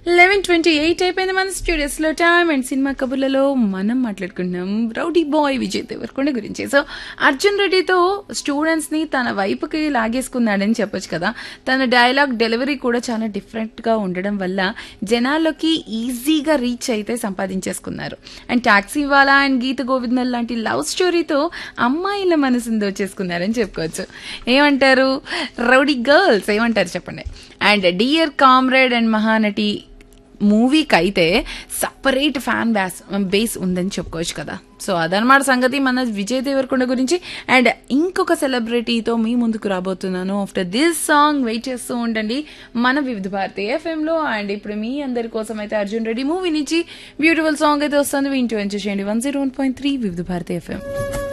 eleven twenty eight అయిపోయింది మన studios లో టైమ్ అండ్ సినిమా కబుర్లలో మనం మాట్లాడుకుంటున్నాం రౌడీ బాయ్ విజయ్ దేవరకొండ గురించి సో అర్జున్ రెడ్డితో స్టూడెంట్స్ ని తన వైపుకి లాగేసుకున్నాడని చెప్పొచ్చు కదా తన డైలాగ్ డెలివరీ కూడా చాలా డిఫరెంట్ గా ఉండడం వల్ల జనాల్లోకి ఈజీగా రీచ్ అయితే సంపాదించేసుకున్నారు and Taxiwaala and Geetha Govindam లాంటి లవ్ స్టోరీతో అమ్మాయిల మనసుని దోచేసుకున్నారని చెప్పుకోవచ్చు ఏమంటారు రౌడీ గర్ల్స్ ఏమంటారు చెప్పండి and dear comrade and Mahanati మూవీకి అయితే సపరేట్ ఫ్యాన్ బ్యాస్ బేస్ ఉందని చెప్పుకోవచ్చు కదా సో అదనమాట సంగతి మన విజయ్ దేవరకొండ గురించి అండ్ ఇంకొక సెలబ్రిటీతో మీ ముందుకు రాబోతున్నాను ఆఫ్టర్ దిస్ సాంగ్ వెయిట్ చేస్తూ ఉండండి మన వివిధ భారతి ఎఫ్ఎంలో అండ్ ఇప్పుడు మీ అందరి కోసం అయితే అర్జున్ రెడ్డి మూవీ నుంచి బ్యూటిఫుల్ సాంగ్ అయితే వస్తుంది వింటూ ఎంజాయ్ చేయండి one zero one point three Vividh Bharati FM